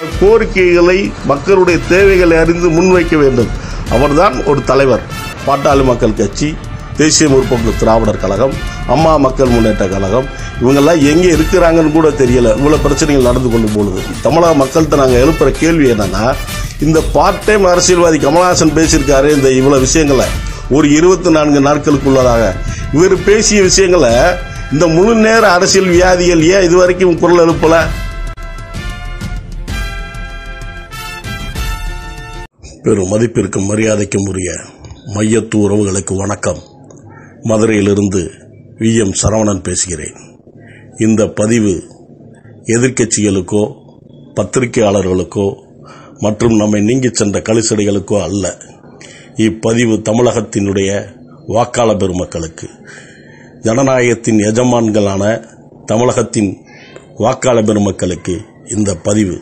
கோரிக்கைகளை மக்களுடைய தேவைகளை அறிந்து முன்வைக்க வேண்டும் அவர்தான் ஒரு தலைவர் பாட்டாளி மக்கள் கட்சி தேசிய முற்போக்கு திராவிடர் கழகம் அம்மா மக்கள் முன்னேற்ற கழகம் இவங்கெல்லாம் எங்கே இருக்கிறாங்கன்னு கூட தெரியல இவ்வளோ பிரச்சனைகள் நடந்து கொண்டு போகுது தமிழக மக்கள்கிட்ட நாங்கள் எழுப்புற கேள்வி என்னன்னா இந்த பார்ட் டைம் அரசியல்வாதி கமலஹாசன் பேசியிருக்காரு இந்த இவ்வளோ விஷயங்களை ஒரு இருபத்தி நான்கு நாட்களுக்குள்ளதாக இவர் பேசிய விஷயங்களை இந்த முழு நேர அரசியல் வியாதிகள் ஏன் இதுவரைக்கும் குரல் எழுப்பல பெரும் மதிப்பிற்கும் மரியாதைக்கும் உரிய மையத்து உறவுகளுக்கு வணக்கம் மதுரையிலிருந்து வி எம் சரவணன் பேசுகிறேன் இந்த பதிவு எதிர்க்கட்சிகளுக்கோ பத்திரிகையாளர்களுக்கோ மற்றும் நம்மை நீங்கிச் சென்ற கலிசடைகளுக்கோ அல்ல இப்பதிவு தமிழகத்தினுடைய வாக்காள பெருமக்களுக்கு ஜனநாயகத்தின் எஜமான்களான தமிழகத்தின் வாக்காள பெருமக்களுக்கு இந்த பதிவு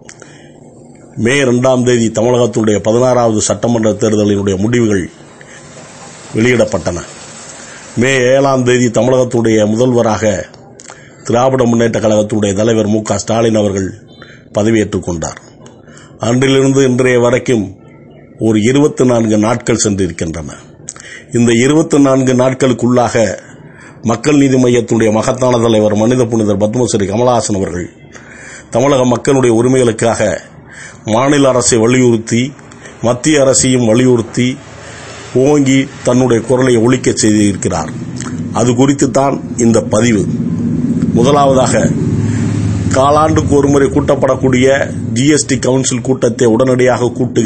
மே இரண்டாம் தேதி தமிழகத்துடைய பதினாறாவது சட்டமன்ற தேர்தலினுடைய முடிவுகள் வெளியிடப்பட்டன மே ஏழாம் தேதி தமிழகத்துடைய முதல்வராக திராவிட முன்னேற்ற கழகத்துடைய தலைவர் மு க ஸ்டாலின் அவர்கள் பதவியேற்றுக் கொண்டார் அன்றிலிருந்து இன்றைய வரைக்கும் ஒரு இருபத்தி நான்கு நாட்கள் சென்றிருக்கின்றன இந்த இருபத்தி நான்கு நாட்களுக்குள்ளாக மக்கள் நீதி மையத்துடைய மகத்தான தலைவர் மனித புனிதர் பத்மஸ்ரீ கமலஹாசன் அவர்கள் தமிழக மக்களுடைய உரிமைகளுக்காக மாநில அரசை வலியுறுத்தி மத்திய அரசையும் வலியுறுத்தி ஓங்கி தன்னுடைய குரலை ஒழிக்க செய்திருக்கிறார் அது குறித்து தான் இந்த பதிவு முதலாவதாக காலாண்டுக்கு ஒருமுறை கூட்டப்படக்கூடிய ஜிஎஸ்டி கவுன்சில் கூட்டத்தை உடனடியாக கூட்டுக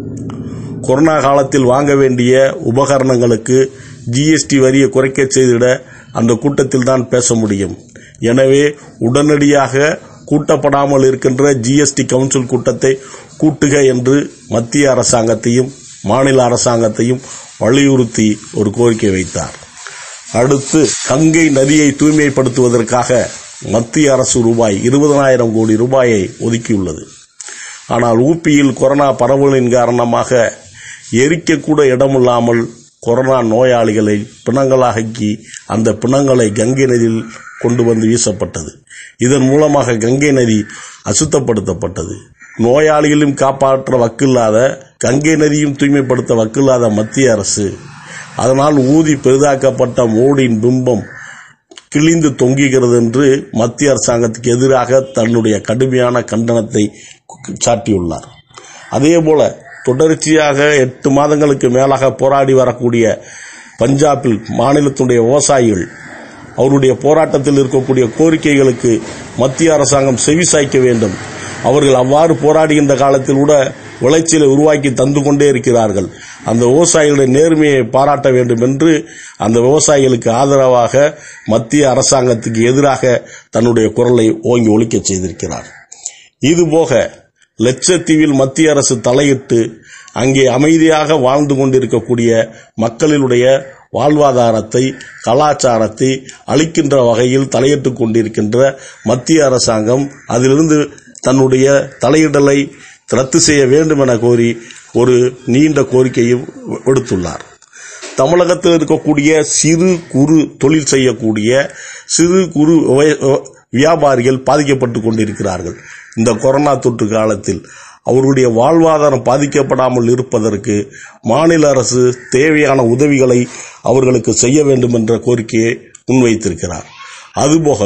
கொரோனா காலத்தில் வாங்க வேண்டிய உபகரணங்களுக்கு ஜிஎஸ்டி வரியை குறைக்க செய்திட அந்த கூட்டத்தில் தான் பேச முடியும் எனவே உடனடியாக கூட்டப்படாமல் இருக்கின்ற ஜிஎஸ்டி கவுன்சில் கூட்டத்தை கூட்டுக என்று மத்திய அரசாங்கத்தையும் மாநில அரசாங்கத்தையும் வலியுறுத்தி ஒரு கோரிக்கை வைத்தார் அடுத்து கங்கை நதியை தூய்மைப்படுத்துவதற்காக மத்திய அரசு ரூபாய் இருபதனாயிரம் கோடி ரூபாயை ஒதுக்கியுள்ளது ஆனால் ஊப்பியில் கொரோனா பரவலின் காரணமாக எரிக்கக்கூட இடமில்லாமல் கொரோனா நோயாளிகளை பிணங்களாக்கி அந்த பிணங்களை கங்கை நதியில் கொண்டு வந்து வீசப்பட்டது இதன் மூலமாக கங்கை நதி அசுத்தப்படுத்தப்பட்டது நோயாளிகளையும் காப்பாற்ற வக்கில்லாத கங்கை நதியும் தூய்மைப்படுத்த வக்கில்லாத மத்திய அரசு அதனால் ஊதி பெரிதாக்கப்பட்ட மோடியின் பிம்பம் கிழிந்து தொங்குகிறது என்று மத்திய அரசாங்கத்துக்கு எதிராக தன்னுடைய கடுமையான கண்டனத்தை சாட்டியுள்ளார் அதேபோல தொடர்ச்சியாக எட்டு மாதங்களுக்கு மேலாக போராடி வரக்கூடிய பஞ்சாபில் மாநிலத்துடைய விவசாயிகள் அவருடைய போராட்டத்தில் இருக்கக்கூடிய கோரிக்கைகளுக்கு மத்திய அரசாங்கம் செவிசாய்க்க வேண்டும் அவர்கள் அவ்வாறு போராடுகின்ற காலத்தில் கூட விளைச்சலை உருவாக்கி தந்து கொண்டே இருக்கிறார்கள் அந்த விவசாயிகளுடைய நேர்மையை பாராட்ட வேண்டும் என்று அந்த விவசாயிகளுக்கு ஆதரவாக மத்திய அரசாங்கத்துக்கு எதிராக தன்னுடைய குரலை ஓங்கி ஒழிக்கச் செய்திருக்கிறார் இதுபோக லட்சத்தீவில் மத்திய அரசு தலையிட்டு அங்கே அமைதியாக வாழ்ந்து கொண்டிருக்கக்கூடிய மக்களினுடைய வாழ்வாதாரத்தை கலாச்சாரத்தை அளிக்கின்ற வகையில் தலையிட்டுக் கொண்டிருக்கின்ற மத்திய அரசாங்கம் அதிலிருந்து தன்னுடைய தலையிடலை ரத்து செய்ய வேண்டும் என கோரி ஒரு நீண்ட கோரிக்கையும் விடுத்துள்ளார் தமிழகத்தில் இருக்கக்கூடிய சிறு குறு தொழில் செய்யக்கூடிய சிறு குறு விவ- வியாபாரிகள் பாதிக்கப்பட்டு கொண்டிருக்கிறார்கள் இந்த கொரோனா தொற்று காலத்தில் அவருடைய வாழ்வாதாரம் பாதிக்கப்படாமல் இருப்பதற்கு மாநில அரசு தேவையான உதவிகளை அவர்களுக்கு செய்ய வேண்டும் என்ற கோரிக்கையை முன்வைத்திருக்கிறார் அதுபோக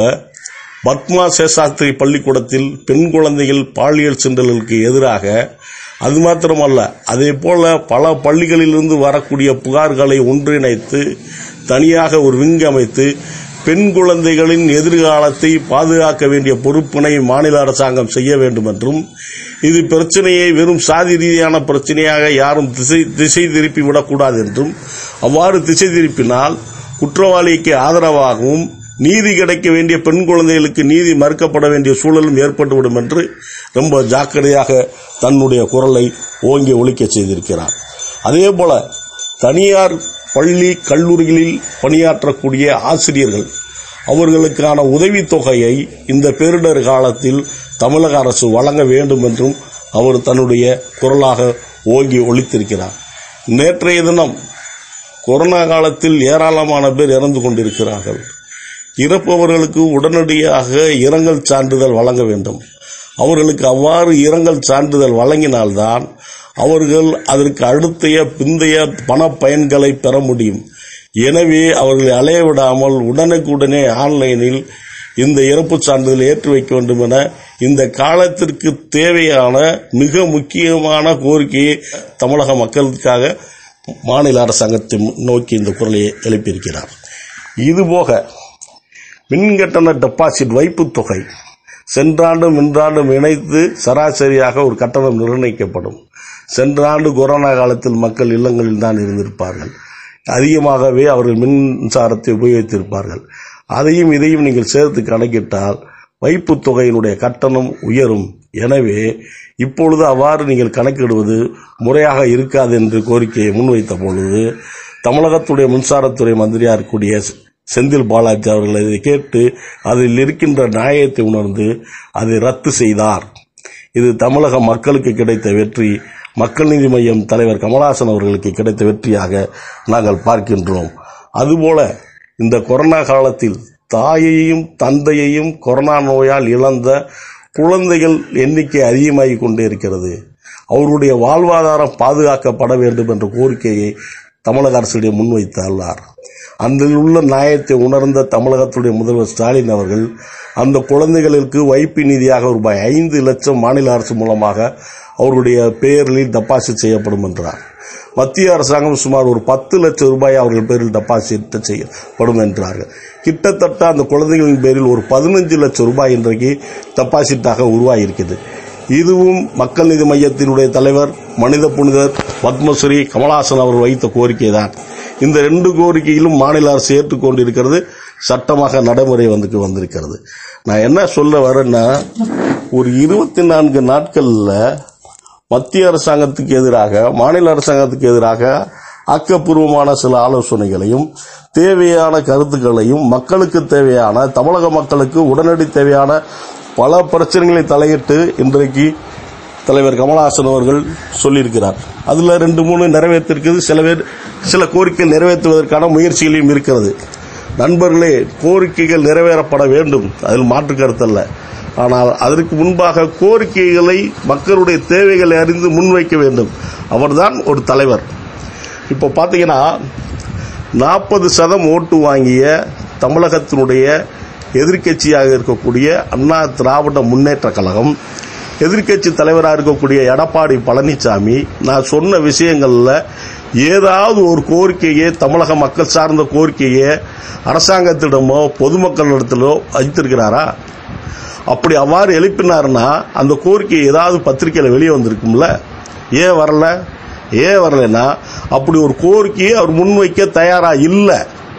பத்மா சேஷாஸ்திரி பள்ளிக்கூடத்தில் பெண் குழந்தைகள் பாலியல் சிண்டலுக்கு எதிராக அது மாத்திரமல்ல அதே போல பல பள்ளிகளிலிருந்து வரக்கூடிய புகார்களை ஒன்றிணைத்து தனியாக ஒரு விங்கு அமைத்து பெண் குழந்தைகளின் எதிர்காலத்தை பாதுகாக்க வேண்டிய பொறுப்பினை மாநில அரசாங்கம் செய்ய வேண்டும் என்றும் இது பிரச்சனையை வெறும் சாதி ரீதியான பிரச்சனையாக யாரும் திசை திசை திருப்பி விடக்கூடாது என்றும் அவ்வாறு திசை திருப்பினால் குற்றவாளிக்கு ஆதரவாகவும் நீதி கிடைக்க வேண்டிய பெண் குழந்தைகளுக்கு நீதி மறுக்கப்பட வேண்டிய சூழலும் ஏற்பட்டுவிடும் என்று ரொம்ப ஜாக்கிரதையாக தன்னுடைய குரலை ஓங்கி ஒழிக்க செய்திருக்கிறார் அதே போல தனியார் பள்ளி கல்லூரிகளில் பணியாற்றக்கூடிய ஆசிரியர்கள் அவர்களுக்கான உதவித்தொகையை இந்த பேரிடர் காலத்தில் தமிழக அரசு வழங்க வேண்டும் என்றும் அவர் தன்னுடைய குரலாக ஓங்கி ஒழித்திருக்கிறார் நேற்றைய தினம் கொரோனா காலத்தில் ஏராளமான பேர் இறந்து கொண்டிருக்கிறார்கள் இறப்பவர்களுக்கு உடனடியாக இரங்கல் சான்றிதழ் வழங்க வேண்டும் அவர்களுக்கு அவ்வாறு இரங்கல் சான்றிதழ் வழங்கினால்தான் அவர்கள் அதற்கு அடுத்தைய பிந்தைய பண பயன்களை பெற முடியும் எனவே அவர்களை அலைய விடாமல் உடனுக்குடனே ஆன்லைனில் இந்த இறப்பு சான்றிதழ் ஏற்றி வைக்க வேண்டும் என இந்த காலத்திற்கு தேவையான மிக முக்கியமான கோரிக்கையை தமிழக மக்களுக்காக மாநில அரசாங்கத்தை நோக்கி இந்த குரலை எழுப்பியிருக்கிறார் இதுபோக மின்கட்டண டெபாசிட் வைப்புத் தொகை சென்றாண்டும் இன்றாண்டும் இணைத்து சராசரியாக ஒரு கட்டணம் நிர்ணயிக்கப்படும் சென்ற ஆண்டு கொரோனா காலத்தில் மக்கள் இல்லங்களில் தான் இருந்திருப்பார்கள் அதிகமாகவே அவர்கள் மின்சாரத்தை உபயோகித்திருப்பார்கள் அதையும் இதையும் நீங்கள் சேர்த்து கணக்கிட்டால் வைப்புத் தொகையினுடைய கட்டணம் உயரும் எனவே இப்பொழுது அவ்வாறு நீங்கள் கணக்கிடுவது முறையாக இருக்காது என்று கோரிக்கையை முன்வைத்த பொழுது தமிழகத்துடைய மின்சாரத்துறை மந்திரியா இருக்கக்கூடிய செந்தில் பாலாஜி அவர்கள் இதை கேட்டு அதில் இருக்கின்ற நியாயத்தை உணர்ந்து அதை ரத்து செய்தார் இது தமிழக மக்களுக்கு கிடைத்த வெற்றி மக்கள் நீதி மையம் தலைவர் கமலஹாசன் அவர்களுக்கு கிடைத்த வெற்றியாக நாங்கள் பார்க்கின்றோம் அதுபோல இந்த கொரோனா காலத்தில் தாயையும் தந்தையையும் கொரோனா நோயால் இழந்த குழந்தைகள் எண்ணிக்கை அதிகமாகிக் கொண்டே இருக்கிறது அவருடைய வாழ்வாதாரம் பாதுகாக்கப்பட வேண்டும் என்ற கோரிக்கையை தமிழக அரசிடம் முன்வைத்துள்ளார் அதில் உள்ள நியாயத்தை உணர்ந்த தமிழகத்துடைய முதல்வர் ஸ்டாலின் அவர்கள் அந்த குழந்தைகளுக்கு வைப்பு நிதியாக ரூபாய் ஐந்து லட்சம் மாநில அரசு மூலமாக அவருடைய பெயரில் டெபாசிட் செய்யப்படும் என்றார் மத்திய அரசாங்கம் சுமார் ஒரு பத்து லட்சம் ரூபாய் அவர்கள் பேரில் டெபாசிட் செய்யப்படும் என்றார்கள் கிட்டத்தட்ட அந்த குழந்தைகளின் பேரில் ஒரு பதினஞ்சு லட்சம் ரூபாய் இன்றைக்கு டெபாசிட்டாக உருவாகியிருக்கிறது இதுவும் மக்கள் நீதி மையத்தினுடைய தலைவர் மனித புனிதர் பத்மஸ்ரீ கமலஹாசன் அவர் வைத்த கோரிக்கை தான் இந்த ரெண்டு கோரிக்கையிலும் மாநில அரசு ஏற்றுக்கொண்டிருக்கிறது சட்டமாக நடைமுறை வந்துட்டு வந்திருக்கிறது நான் என்ன சொல்ல வரேன்னா ஒரு இருபத்தி நான்கு நாட்கள்ல மத்திய அரசாங்கத்துக்கு எதிராக மாநில அரசாங்கத்துக்கு எதிராக ஆக்கப்பூர்வமான சில ஆலோசனைகளையும் தேவையான கருத்துக்களையும் மக்களுக்கு தேவையான தமிழக மக்களுக்கு உடனடி தேவையான பல பிரச்சனைகளை தலையிட்டு இன்றைக்கு தலைவர் கமலஹாசன் அவர்கள் சொல்லியிருக்கிறார் அதுல ரெண்டு மூணு நிறைவேற்றிருக்கிறது சில பேர் சில கோரிக்கைகள் நிறைவேற்றுவதற்கான முயற்சிகளையும் இருக்கிறது நண்பர்களே கோரிக்கைகள் நிறைவேறப்பட வேண்டும் அதில் மாற்று கருத்தல்ல ஆனால் அதற்கு முன்பாக கோரிக்கைகளை மக்களுடைய தேவைகளை அறிந்து முன்வைக்க வேண்டும் அவர்தான் ஒரு தலைவர் இப்போ பார்த்தீங்கன்னா நாற்பது சதம் ஓட்டு வாங்கிய தமிழகத்தினுடைய எதிர்க்கட்சியாக இருக்கக்கூடிய அண்ணா திராவிட முன்னேற்ற கழகம் எதிர்க்கட்சி தலைவராக இருக்கக்கூடிய எடப்பாடி பழனிசாமி நான் சொன்ன விஷயங்களில் ஏதாவது ஒரு கோரிக்கையை தமிழக மக்கள் சார்ந்த கோரிக்கையை அரசாங்கத்திடமோ பொதுமக்களிடத்திலோ வைத்திருக்கிறாரா அப்படி அவ்வாறு எழுப்பினார்னா அந்த கோரிக்கை ஏதாவது பத்திரிக்கையில் வெளியே வந்திருக்கும்ல ஏன் வரல ஏன் வரலைன்னா அப்படி ஒரு கோரிக்கையை அவர் முன்வைக்க தயாரா இல்லை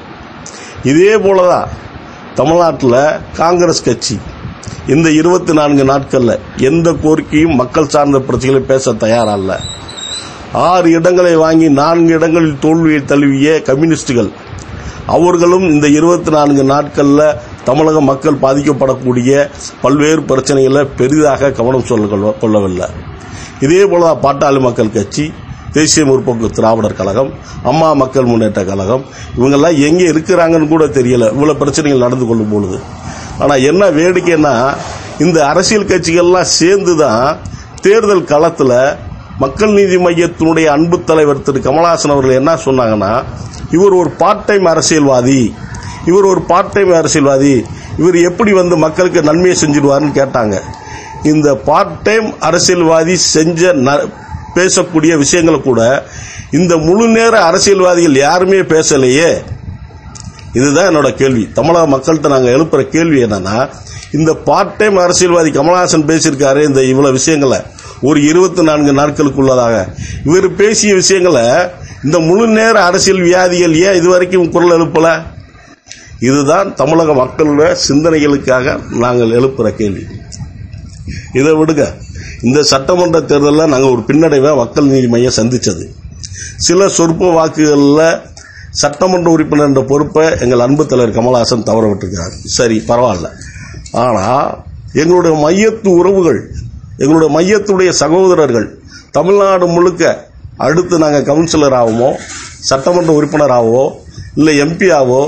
இதே போலதான் தமிழ்நாட்டில் காங்கிரஸ் கட்சி இந்த இருபத்தி நான்கு நாட்கள்ல எந்த கோரிக்கையும் மக்கள் சார்ந்த பிரச்சனைகளை பேச தயாரா இல்ல ஆறு இடங்களை வாங்கி நான்கு இடங்களில் தோல்வியை தழுவிய கம்யூனிஸ்டுகள் அவர்களும் இந்த இருபத்தி நான்கு நாட்கள்ல தமிழக மக்கள் பாதிக்கப்படக்கூடிய பல்வேறு பிரச்சனைகளை பெரிதாக கவனம் சொல்ல கொள்ளவில்லை இதே போல பாட்டாளி மக்கள் கட்சி தேசிய முற்போக்கு திராவிடர் கழகம் அம்மா மக்கள் முன்னேற்ற கழகம் இவங்கெல்லாம் எங்கே இருக்கிறாங்கன்னு கூட தெரியல இவ்வளவு பிரச்சனைகள் நடந்து கொள்ளும் பொழுது ஆனா என்ன வேடிக்கைன்னா இந்த அரசியல் கட்சிகள்லாம் சேர்ந்து தான் தேர்தல் களத்துல மக்கள் நீதி மையத்தினுடைய அன்பு தலைவர் திரு கமலஹாசன் அவர்கள் என்ன சொன்னாங்கன்னா இவர் ஒரு பார்ட் டைம் அரசியல்வாதி இவர் ஒரு பார்ட் டைம் அரசியல்வாதி இவர் எப்படி வந்து மக்களுக்கு நன்மையை செஞ்சிருவாருன்னு கேட்டாங்க இந்த பார்ட் டைம் அரசியல்வாதி செஞ்ச ந- பேசக்கூடிய விஷயங்களை கூட இந்த முழு நேர அரசியல்வாதிகள் யாருமே பேசலையே இதுதான் என்னோட கேள்வி தமிழக மக்கள்கிட்ட நாங்கள் எழுப்புற கேள்வி என்னன்னா இந்த பார்ட் டைம் அரசியல்வாதி கமலஹாசன் பேசியிருக்காரு இந்த இவ்வளவு விஷயங்களை ஒரு இருபத்தி நான்கு நாட்களுக்குள்ளதாக இவர் பேசிய விஷயங்களை இந்த முழு நேர அரசியல் வியாதிகள் ஏன் இதுவரைக்கும் குரல் எழுப்பல இதுதான் தமிழக மக்களோட சிந்தனைகளுக்காக நாங்கள் எழுப்புற கேள்வி இதை விடுங்க இந்த சட்டமன்ற தேர்தலில் நாங்கள் ஒரு பின்னடைவை மக்கள் நீதி மையம் சந்திச்சது சில சொற்ப வாக்குகளில் சட்டமன்ற உறுப்பினர் என்ற பொறுப்பை எங்கள் அன்பு தலைவர் கமலஹாசன் தவற விட்டிருக்கிறார் சரி பரவாயில்ல ஆனால் எங்களுடைய மையத்து உறவுகள் எங்களுடைய மையத்துடைய சகோதரர்கள் தமிழ்நாடு முழுக்க அடுத்து நாங்கள் கவுன்சிலராகவோ சட்டமன்ற உறுப்பினராகவோ இல்லை எம்பியாவோ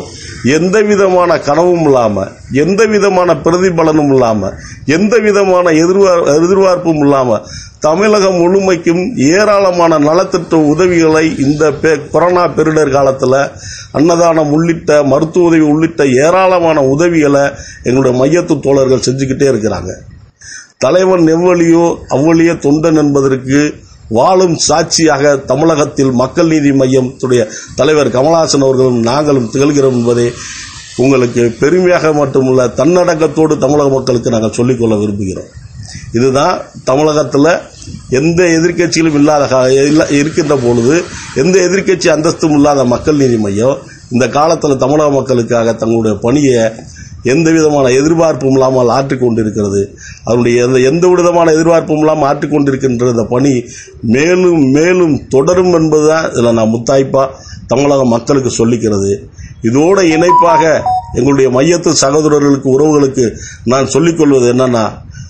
எந்த விதமான கனவும் இல்லாம எந்த விதமான பிரதிபலனும் இல்லாம எந்த விதமான எதிர்பார் எதிர்பார்ப்பும் இல்லாம தமிழகம் முழுமைக்கும் ஏராளமான நலத்திட்ட உதவிகளை இந்த பெ- கொரோனா பெருடர் காலத்தில் அன்னதானம் உள்ளிட்ட மருத்துவ உதவி உள்ளிட்ட ஏராளமான உதவிகளை எங்களுடைய மையத்து தோழர்கள் செஞ்சுக்கிட்டே இருக்கிறாங்க தலைவன் எவ்வளியோ அவ்வளிய தொண்டன் என்பதற்கு வாழும் சாட்சியாக தமிழகத்தில் மக்கள் நீதி மையத்துடைய தலைவர் கமலஹாசன் அவர்களும் நாங்களும் திகழ்கிறோம் என்பதை உங்களுக்கு பெருமையாக மட்டுமல்ல தன்னடக்கத்தோடு தமிழக மக்களுக்கு நாங்கள் சொல்லிக்கொள்ள விரும்புகிறோம் இதுதான் தமிழகத்தில் எந்த எதிர்க்கட்சியிலும் இல்லாத கா- இல்ல- இருக்கின்ற பொழுது எந்த எதிர்க்கட்சி அந்தஸ்தும் இல்லாத மக்கள் நீதி மையம் இந்த காலத்தில் தமிழக மக்களுக்காக தங்களுடைய பணியை எந்த விதமான எதிர்பார்ப்பும் இல்லாமல் ஆற்றிக் கொண்டிருக்கிறது அதனுடைய எந்த எந்த விதமான எதிர்பார்ப்பும் இல்லாமல் ஆற்றிக் கொண்டிருக்கின்ற இந்த பணி மேலும் மேலும் தொடரும் என்பதுதான் இதில் நான் முத்தாய்ப்பா தமிழக மக்களுக்கு சொல்லிக்கிறது இதோட இணைப்பாக எங்களுடைய மையத்து சகோதரர்களுக்கு உறவுகளுக்கு நான் சொல்லிக்கொள்வது என்னன்னா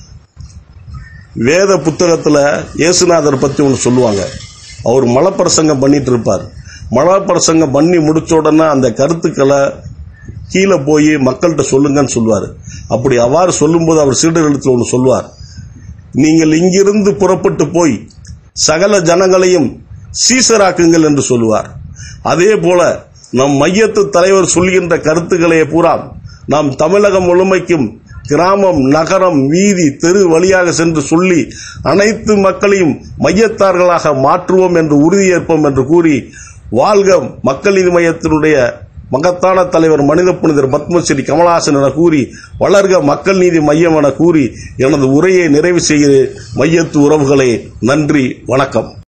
வேத புத்தகத்தில் இயேசுநாதர் பற்றி ஒன்று சொல்லுவாங்க அவர் மலப்பிரசங்கம் பண்ணிட்டு இருப்பார் மலப்பிரசங்கம் பண்ணி முடிச்ச உடனே அந்த கருத்துக்களை கீழே போய் மக்கள்கிட்ட சொல்லுங்கன்னு சொல்லுவார் அப்படி அவ்வாறு சொல்லும்போது அவர் சீடர்களுக்கு ஒன்று சொல்லுவார் நீங்கள் இங்கிருந்து புறப்பட்டு போய் சகல ஜனங்களையும் சீசராக்குங்கள் என்று சொல்லுவார் அதே போல நம் மையத்து தலைவர் சொல்கின்ற கருத்துக்களை பூரா நாம் தமிழகம் முழுமைக்கும் கிராமம் நகரம் வீதி தெரு வழியாக சென்று சொல்லி அனைத்து மக்களையும் மையத்தார்களாக மாற்றுவோம் என்று உறுதியேற்போம் என்று கூறி வாழ்க மக்கள் நீதி மையத்தினுடைய மகத்தான தலைவர் மனித புனிதர் பத்மஸ்ரீ கமலஹாசன் என கூறி வளர்க மக்கள் நீதி மையம் என கூறி எனது உரையை நிறைவு செய்கிறேன் மையத்து உறவுகளே நன்றி வணக்கம்